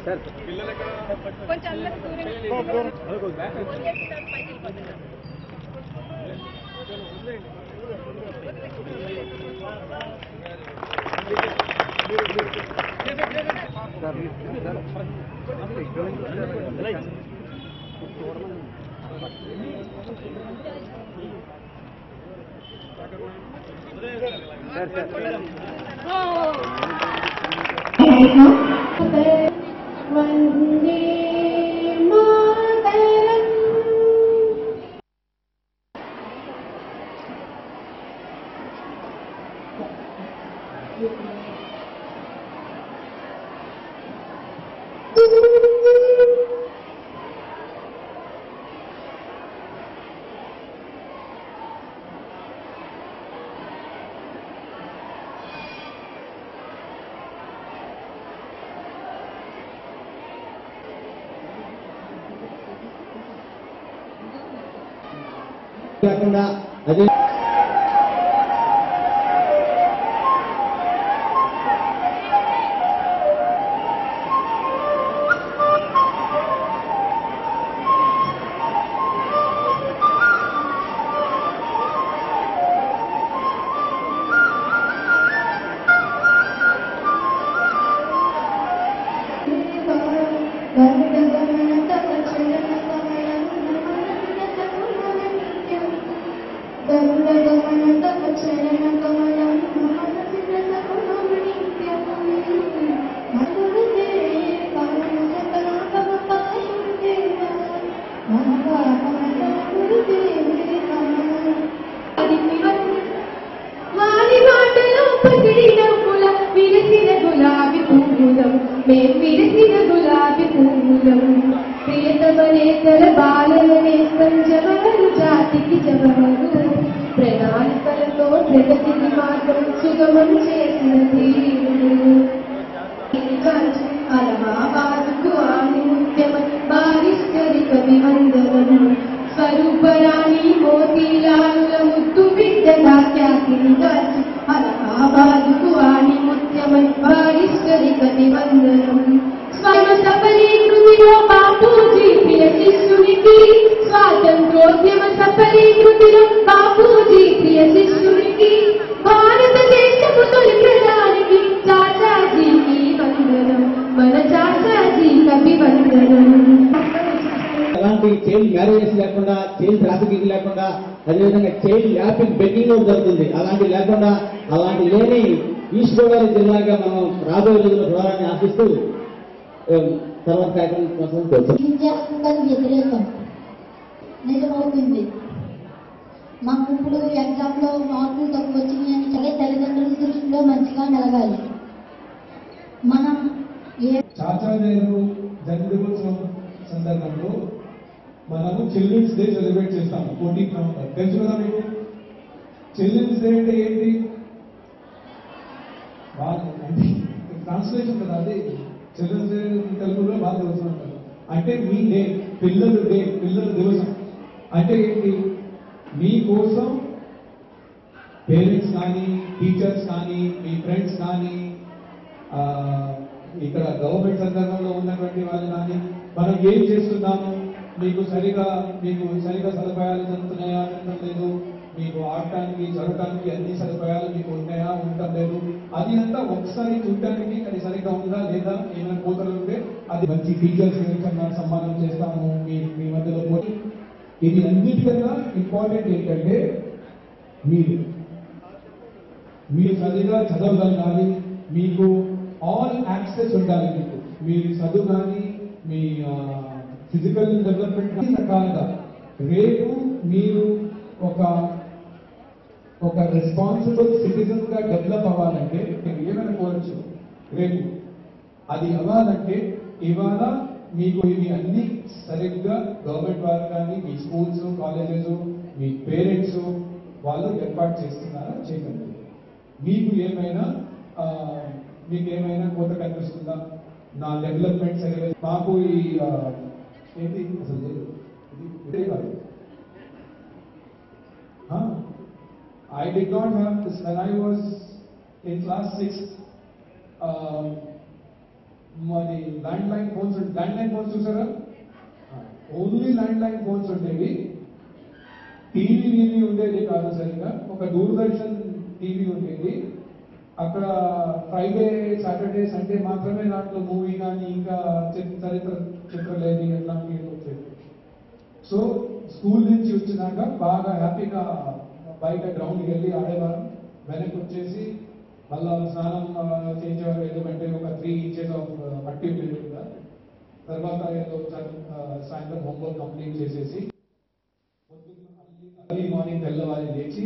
కొంచెం అందరికి దూరం వదిలేసి సార్ పైకి వెళ్ళిపోతున్నారు వందే మాతరం కాకుండా అదే వారి మాటలో పసిడి నవ్వుల విరసిన గులాబీ పువ్వులం మేం విరసిన గులాబీ పువ్వులం ప్రియతమనేతర బాలలనే సంజవరు జాతికి జవహరు ప్రణాళికలతో ప్రగతిని మార్గం సుగమం చేసిన ధీరుడు అలహాబాదుకు ఆనిముత్యమని బారిష్టరి కవి వందనం స్వరూపరాణి మోతీలాలుల ముద్దు బిడ్డ దాఖ్యాతిని దాచి అలహాబాదుకు ఆనిముత్యమని బారిష్టరి కవి వందనం స్వర్ణ సఫలీకృతిలో బాపూజీ ప్రియ శిష్యునికి స్వాతంత్రోద్యమ సఫలీకృతిలో బాపూజీ ప్రియ శిష్యునికి భారతదేశపు తొలి ప్రధానికి చాచాజీకి వందనం మన చాచాజీకి అభివందనం ఎలాంటి చైల్డ్ మ్యారేజెస్ లేకుండా చైల్డ్ ట్రాఫికింగ్ లేకుండా అదేవిధంగా చైల్డ్ ల్యాపింగ్ బెగ్గింగ్ జరుగుతుంది అలాంటి లేకుండా అలాంటి లేని ఈస్ట్ గోదావరి జిల్లాగా మనం రాబోయే రోజుల్లో చూడాలని ఆశిస్తూ ఆ, తర్వాత కార్యక్రమం కోసం కోరుతున్నాం విద్య హక్కులకు వ్యతిరేకం నిజమవుతుంది మాకు ఇప్పుడు ఎగ్జామ్లో మార్కులు తక్కువ వచ్చినాయి అని అలాగే తల్లిదండ్రుల దృష్టిలో మంచిగా నిలగాలి మనం ఏ చాచా నెహ్రూ జన్మదినోత్సవం సందర్భంలో మనము చిల్డ్రన్స్ డే సెలబ్రేట్ చేస్తాం ఫోర్టీన్ నవంబర్ తెలుసు కదా మీకు చిల్డ్రన్స్ డే అంటే ఏంటి బాగా అంటే ట్రాన్స్లేషన్ కదా అది చిల్డ్రన్స్ డే తెలుగులో బాగా తెలుసు అంటారు అంటే మీ డే పిల్లల డే పిల్లల దివసం అంటే ఏంటి మీ కోసం పేరెంట్స్ కానీ టీచర్స్ కానీ మీ ఫ్రెండ్స్ కానీ ఆ, ఇక్కడ గవర్నమెంట్ సందర్భంలో ఉన్నటువంటి వాళ్ళు కానీ మనం ఏం చేస్తున్నాము మీకు సరిగా మీకు సరిగా సదుపాయాలు జరుగుతున్నాయా ఉండటం లేదు మీకు ఆడటానికి చదవటానికి అన్ని సదుపాయాలు మీకు ఉన్నాయా ఉండటం లేదు అది అంతా ఒకసారి చూడటానికి అది సరిగా ఉందా లేదా ఏమైనా కోతలు ఉంటే అది మంచి టీచర్స్ కన్నా సన్మానం చేస్తాము మీ మీ మధ్యలో పోయి ఇది అన్నిటికన్నా ఇంపార్టెంట్ ఏంటంటే మీరు మీరు సరిగా చదవగలగాలి మీకు ఆల్ యాక్సెస్ ఉండాలి మీకు మీరు చదువు కానీ మీ ఫిజికల్ డెవలప్మెంట్ కానీ రకాలుగా రేపు మీరు ఒక ఒక రెస్పాన్సిబుల్ సిటిజన్ గా డెవలప్ అవ్వాలంటే మీరు ఏమైనా కోరచ్చు రేపు అది అవ్వాలంటే ఇవాళ మీకు ఇవి అన్ని సరిగ్గా గవర్నమెంట్ వారు కానీ మీ స్కూల్స్ కాలేజెస్ మీ పేరెంట్స్ వాళ్ళు ఏర్పాటు చేస్తున్నారా చేయగలరు మీకు ఏమైనా ఆ, మీకు ఏమైనా కోత కనిపిస్తుందా నా డెవలప్మెంట్ సరిగా మాకు ఈ ఆ, ఏంటి అసలు లేదు. ఇది ఇదే కాదు I did not have this when I was in class six మరి landline phones landline phones చూసారా ఓన్లీ ల్యాండ్ లైన్ ఫోన్స్ ఉండేవి టీవీ టీవీ ఉండేది కాదు సరిగా ఒక దూరదర్శన్ టీవీ ఉండేది అక్కడ ఫ్రైడే సాటర్డే సండే మాత్రమే దాంట్లో మూవీ కానీ ఇంకా చిత్ర- చరిత్ర చిత్రలేది అట్లాంటివి వచ్చేది సో స్కూల్ నుంచి వచ్చినాక బాగా హ్యాపీగా బయట గ్రౌండ్కి వెళ్ళి ఆడేవారు వెనక్కి వచ్చేసి మళ్ళా స్నానం ఆ, చేసేవారు ఎందుకంటే ఒక త్రీ ఇంచెస్ ఆఫ్ మట్టి ఉండేది కదా తర్వాత ఏదో చదువు, ఆ, సాయంత్రం హోంవర్క్ కంప్లీట్ చేసేసి ఎర్లీ మార్నింగ్ తెల్లవారి లేచి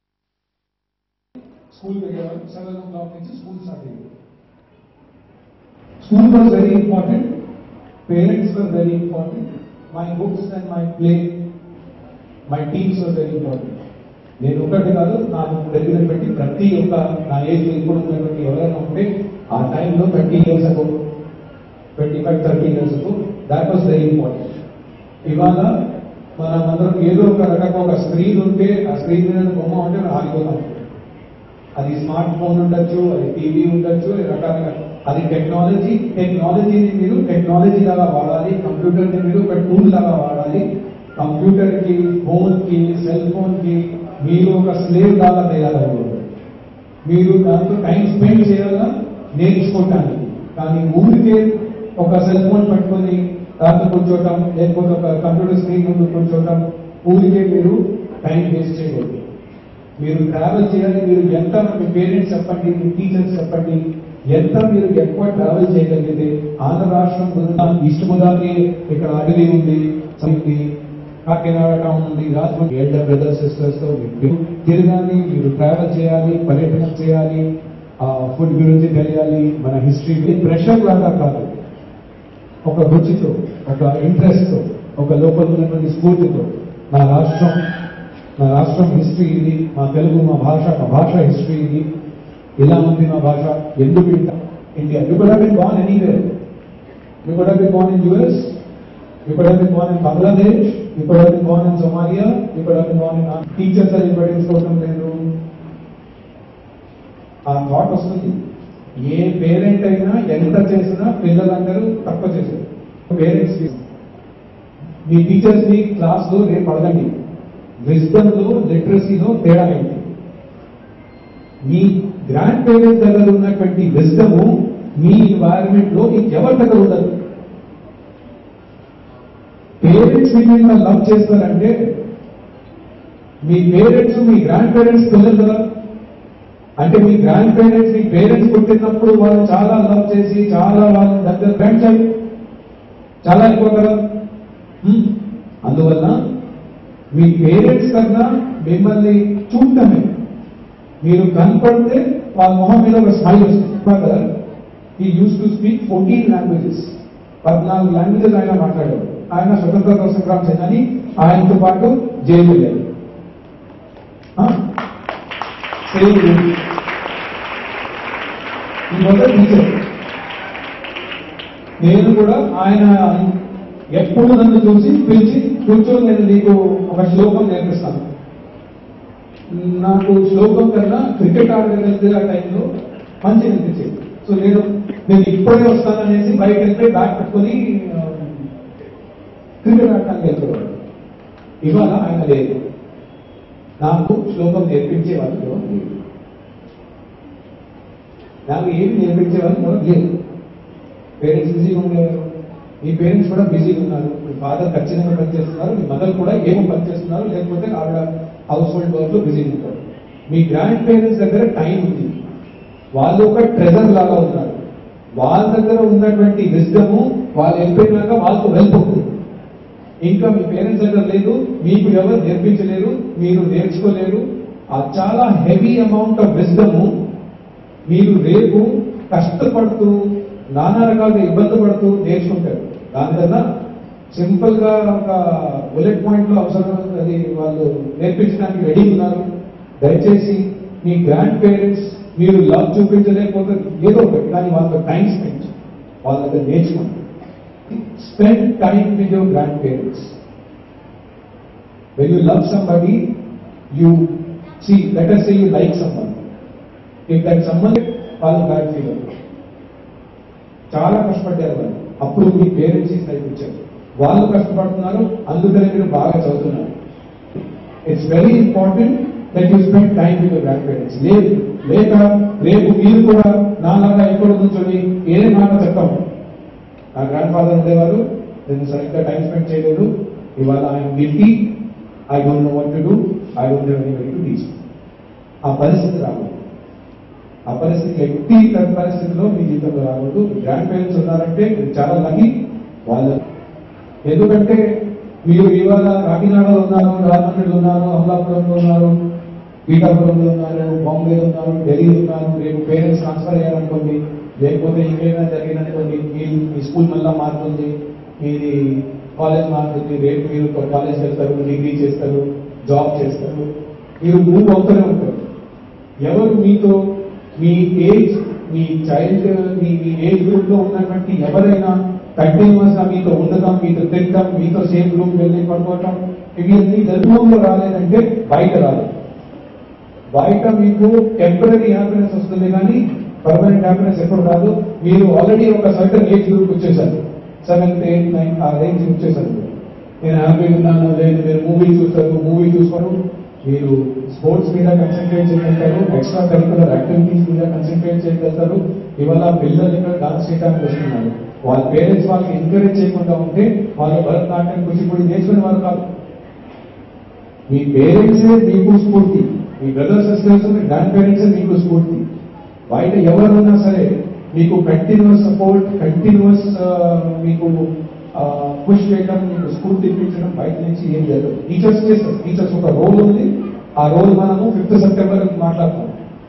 స్కూల్ వెళ్ళేవారు సెవెన్ ఓ క్లాక్ నుంచి స్కూల్ స్టార్ట్ అయ్యేది school was very important parents were very important my books and my play my teams were very important నేను ఒకటి కాదు నాకు దగ్గర పెట్టి ప్రతి ఒక్క నా ఏజ్ ఇప్పుడు ఉన్నటువంటి ఎవరైనా ఉంటే ఆ టైంలో thirty years ago twenty five thirty years that was very important ఇవాళ మనం అందరం ఏదో ఒక రకంగా ఒక స్క్రీన్ ఉంటే ఆ స్క్రీన్ మీద బొమ్మ ఉంటే మనం ఆగిపోతాం అది స్మార్ట్ ఫోన్ ఉండొచ్చు అది టీవీ ఉండొచ్చు అది రకరకాల అది టెక్నాలజీ టెక్నాలజీని మీరు టెక్నాలజీ లాగా వాడాలి కంప్యూటర్ని మీరు ఒక టూల్ లాగా వాడాలి కంప్యూటర్ కి ఫోన్ కి సెల్ ఫోన్ కి మీరు ఒక స్లేవ్ లాగా తయారవ్వకూడదు మీరు దాంతో టైం స్పెండ్ చేయాలా నేర్చుకోవటానికి కానీ ఊరికే ఒక సెల్ ఫోన్ పట్టుకొని దాంతో కూర్చోవటం లేకపోతే ఒక కంప్యూటర్ స్క్రీన్ ముందు కూర్చోవటం ఊరికే మీరు టైం వేస్ట్ చేయకూడదు మీరు ట్రావెల్ చేయాలి మీరు ఎంత మీ పేరెంట్స్ చెప్పండి మీ టీచర్స్ చెప్పండి ఎంత మీరు ఎక్కువ ట్రావెల్ చేయగలిగితే ఆంధ్ర రాష్ట్రం గురించి ఈస్ట్ గోదావరి ఇక్కడ అడవి ఉంది ఉంది కాకినాడ టౌన్ ఉంది రాజమండ్రి ఎల్డర్ బ్రదర్స్ సిస్టర్స్ తో మీరు తిరగాలి మీరు ట్రావెల్ చేయాలి పర్యటన చేయాలి ఆ ఫుడ్ గురించి తెలియాలి మన హిస్టరీ ప్రెషర్ లాగా కాదు ఒక రుచితో ఒక ఇంట్రెస్ట్ తో ఒక లోపల ఉన్నటువంటి స్ఫూర్తితో నా రాష్ట్రం నా రాష్ట్రం హిస్టరీ ఇది మా తెలుగు మా భాష మా భాష హిస్టరీ ఇది ఇలా ఉంది మా భాష ఎందుకు ఇంత India you could have been born anywhere you could have been born in US you could have been born in Bangladesh you could have been born in Somalia you could have been born in teachers అది పట్టించుకోవడం లేదు ఆ thought వస్తుంది ఏ parent అయినా ఎంత చేసినా పిల్లలందరూ తక్కువ చేశారు పేరెంట్స్ మీ టీచర్స్ ని క్లాస్ లో రేపు అడగండి విజ్డమ్ లో లిటరసీలో తేడా ఏంటి మీ గ్రాండ్ పేరెంట్స్ దగ్గర ఉన్నటువంటి విజ్డమ్ మీ ఎన్వైరన్మెంట్ లో ఎవరి దగ్గర ఉండదు పేరెంట్స్ మిమ్మల్ని లవ్ చేస్తారంటే మీ పేరెంట్స్ మీ గ్రాండ్ పేరెంట్స్ పిల్లలు కదా అంటే మీ గ్రాండ్ పేరెంట్స్ మీ పేరెంట్స్ పుట్టినప్పుడు వాళ్ళు చాలా లవ్ చేసి చాలా వాళ్ళ దగ్గర ఫ్రెండ్స్ అయ్యి చాలా ఎక్కువ కదా హ్మ్? అందువల్ల మీ పేరెంట్స్ కన్నా మిమ్మల్ని చూడటమే మీరు కనపడితే వాళ్ళ మొహం మీద ఒక స్మైల్ వస్తుంది father he use to speak fourteen languages పద్నాలుగు లాంగ్వేజెస్ ఆయన మాట్లాడారు ఆయన స్వతంత్ర సంగ్రామ సేనాని ఆయనతో పాటు జైలు వెళ్ళారు ఆ? సేమ్ ఇది. ఈ మొదటి టీచర్ నేను కూడా ఆయన ఎప్పుడు నన్ను చూసి పిలిచి కూర్చొని నేను నీకు ఒక శ్లోకం నేర్పిస్తాను నాకు శ్లోకం కన్నా క్రికెట్ ఆడగలిగితే ఆ టైంలో మంచి అనిపించేది సో నేను నేను ఇప్పుడే వస్తాననేసి బయట వెళ్తే బ్యాట్ పట్టుకొని ఆ, క్రికెట్ ఆడటానికి వెళ్తున్నాడు ఇవాళ ఆయన లేదు నాకు శ్లోకం నేర్పించే వాళ్ళు ఎవరు లేరు. నాకు ఏమి నేర్పించే వాళ్ళు ఎవరు లేరు పేరెంట్స్ బిజీగా ఉండేవారు మీ పేరెంట్స్ కూడా బిజీగా ఉన్నారు మీ ఫాదర్ ఖచ్చితంగా పనిచేస్తున్నారు మీ మదర్ కూడా ఏమో పనిచేస్తున్నారు లేకపోతే ఆవిడ హౌస్ హోల్డ్ వర్క్ లో బిజీగా ఉంటారు మీ గ్రాండ్ పేరెంట్స్ దగ్గర టైం ఉంది వాళ్ళు ఒక ట్రెజర్ లాగా ఉన్నారు వాళ్ళ దగ్గర ఉన్నటువంటి విజ్డము వాళ్ళు వెళ్ళిపోయినాక వాళ్ళకు వెళ్ళిపోతుంది ఇంకా మీ పేరెంట్స్ దగ్గర లేదు మీకు ఎవరు నేర్పించలేరు మీరు నేర్చుకోలేరు ఆ చాలా హెవీ అమౌంట్ ఆఫ్ విజ్డము మీరు రేపు కష్టపడుతూ నానా రకాలుగా ఇబ్బంది పడుతూ నేర్చుకుంటారు దానికన్నా సింపుల్ గా ఒక బుల్లెట్ పాయింట్ లో అవసరం అది వాళ్ళు నేర్పించడానికి రెడీ ఉన్నారు దయచేసి మీ గ్రాండ్ పేరెంట్స్ మీరు లవ్ చూపించలేకపోతే ఏదో ఒకటి కానీ వాళ్ళతో టైం స్పెండ్ వాళ్ళ దగ్గర నేర్చుకోండి spend time with your grandparents when you love somebody you see let us say you like someone if that someone వాళ్ళు బ్యాడ్ ఫీల్ అవుతారు చాలా కష్టపడ్డారు వాళ్ళు అప్పుడు మీ పేరెంట్స్ చదివించారు వాళ్ళు కష్టపడుతున్నారు అందుకనే మీరు బాగా చదువుతున్నారు it's very important that you spend time with grandparents లేదు లేక రేపు మీరు కూడా నాలాగా ఎక్కడ కూర్చొని ఏ మాట చెప్తాం నా గ్రాండ్ ఫాదర్ ఉండేవారు నేను సరిగ్గా టైం స్పెండ్ చేయలేదు ఇవాళ I'm guilty I don't know what to do I don't have any to teach ఆ పరిస్థితి రాకూడదు ఆ పరిస్థితి ఎట్టి పరిస్థితిలో మీ జీవితంలో రాకూడదు గ్రాండ్ పేరెంట్స్ ఉన్నారంటే మీరు చాలా లక్కీ వాళ్ళు ఎందుకంటే మీరు ఇవాళ కాకినాడలో ఉన్నారు రాజమండ్రిలో ఉన్నారు అమలాపురంలో ఉన్నారు పీఠాపురంలో ఉన్నారు బాంబేలో ఉన్నారు ఢిల్లీలో ఉన్నారు రేపు పేరెంట్స్ ట్రాన్స్ఫర్ అయ్యారనుకోండి లేకపోతే ఇంకేమైనా జరిగిందనుకోండి మీ మీ స్కూల్ మళ్ళా మారుతుంది మీది కాలేజ్ మారుతుంది రేపు మీరు కాలేజ్ వెళ్తారు డిగ్రీ చేస్తారు జాబ్ చేస్తారు మీరు మూవ్ అవుతూనే ఉంటారు ఎవరు మీతో మీ ఏజ్ మీ చైల్డ్ మీ మీ ఏజ్ గ్రూప్ లో ఉన్నటువంటి ఎవరైనా కంటిన్యూస్ గా మీతో ఉండటం మీతో తినటం మీతో సేమ్ గ్రూప్ వెళ్ళి పడుకోవటం ఇవి అన్ని గర్భంలో రాలేదంటే బయట రాలేదు బయట మీకు టెంపరీ హ్యాపీనెస్ వస్తుంది కానీ పర్మనెంట్ హ్యాపీనెస్ ఎప్పుడు రాదు మీరు ఆల్రెడీ ఒక సర్టన్ ఏజ్ గ్రూప్ వచ్చేసారు సెవెంత్ ఎయిత్ నైన్ ఆ రేంజ్ వచ్చేసారు నేను హ్యాపీగా ఉన్నాను లేదు మీరు మూవీ చూస్తారు మూవీ చూసుకోరు మీరు స్పోర్ట్స్ మీద కన్సన్ట్రేట్ చేయగలుగుతారు ఎక్స్ట్రా కరికులర్ యాక్టివిటీస్ మీద కన్సన్ట్రేట్ చేయగలుగుతారు ఇవాళ పిల్లలు ఇక్కడ డాన్స్ చేయడానికి వస్తున్నారు వాళ్ళ పేరెంట్స్ వాళ్ళకి ఎంకరేజ్ చేయకుండా ఉంటే వాళ్ళ భరతనాట్యం కూచిపూడి నేర్చుకునే వాళ్ళు కాదు మీ పేరెంట్సే మీకు స్ఫూర్తి మీ బ్రదర్ సిస్టర్స్ మీ గ్రాండ్ పేరెంట్సే మీకు స్ఫూర్తి బయట ఎవరున్నా సరే మీకు కంటిన్యూస్ సపోర్ట్ కంటిన్యూస్ మీకు పుష్ చేయడం మీకు స్ఫూర్తి ఇప్పించడం బయట నుంచి ఏం లేదు టీచర్స్ చేస్తారు టీచర్స్ ఒక రోల్ ఉంది ఆ రోల్ మనము ఫిఫ్త్ సెప్టెంబర్ మాట్లాడతాం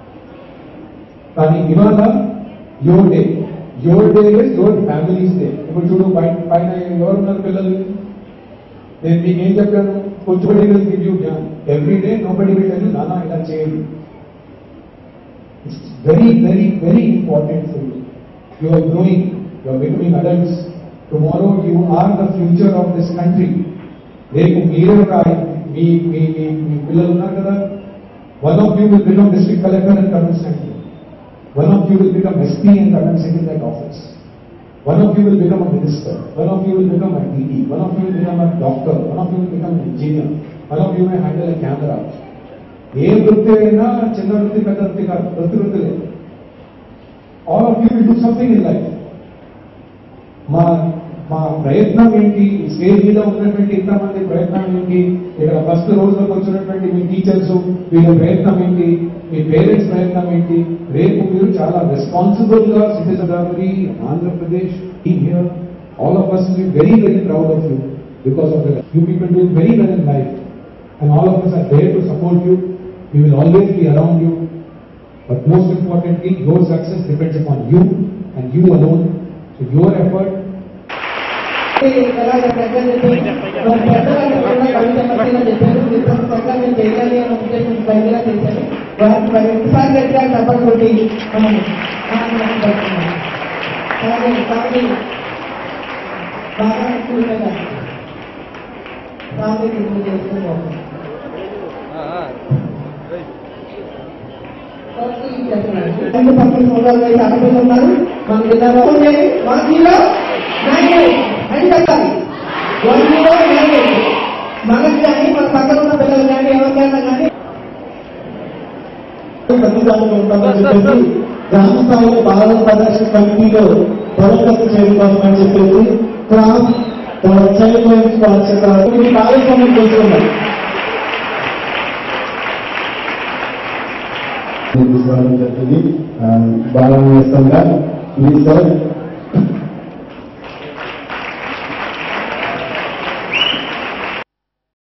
కానీ ఇవాళ your day your day is your families day ఇప్పుడు చూడు పైన పైన ఎవరున్నారు పిల్లలు నేను మీకు ఏం చెప్పాను కొంచెం గివ్ యూ జ్ఞాన్ every day nobody will tell నానా ఇలా చేయండి it's very very very important for you you are growing you are becoming adults tomorrow you are the future of this country రేపు మీరే ఒక మీ మీ మీ మీ పిల్లలు ఉన్నారు కదా one of you will become district collector and commission centre one of you will become SP and commission centre that office One of you will become a minister. One of you will become a DD. One of you will become a doctor. One of you will become an engineer. One of you may handle a camera. ఏ వృత్తి అయినా చిన్న వృత్తి పెద్ద వృత్తి కాదు వృత్తి వృత్తి లేదు all of you will do something in life మా మా ప్రయత్నం ఏంటి ఈ స్టేజ్ మీద ఉన్నటువంటి ఇంతమంది ప్రయత్నం ఏంటి ఇక్కడ ఫస్ట్ రోజులోకి వచ్చినటువంటి మీ టీచర్స్ వీళ్ళ ప్రయత్నం ఏంటి మీ పేరెంట్స్ ప్రయత్నం ఏంటి రేపు మీరు చాలా రెస్పాన్సిబుల్ గా సిటిజన్ అవ్వాలి Andhra Pradesh here all of us be very very proud of you because of you people do very well in life and all of us are there to support you we will always be around you But most importantly, your success depends upon you and you alone. So your effort ఎలాగ ప్రజలు మన పెద్దవాళ్ళు కూడా కవిత మధ్యలో చెప్పారు మీరు ప్రకారం చేయాలి అనే ఉద్దేశం బయటగా చేశారు వారికి మరి ఒకసారి గట్టిగా తప్పని కొట్టి మనం ఆనందపడుతున్నాం అలాగే కాబట్టి బాగా ఎక్కువగా స్వామి పూజ చేసుకోవాలి రెండు పక్కన మూడు వేల అరవై ఉన్నారు మన జిల్లాలో వన్ జీరో నైన్ ఎయిట్ అని చెప్పాలి వన్ జీరో నైన్ ఎయిట్ మనకి కానీ మన పక్కన ఉన్న పిల్లలు కానీ ఎవరికైనా కానీ ప్రతిదానికి ఉంటుందని చెప్పేసి గ్రామ స్థాయిలో బాల ప్రదర్శన కమిటీలో బలోపేతం చేయడం కోసం అని చెప్పేసి క్రామ్ చైల్డ్ లైన్స్ బాధ్యత ఇది భాగస్వామ్యం చేసుకున్నాం తీసుకోవడం జరిగింది బాగా చేస్తుందా ప్లీజ్ సార్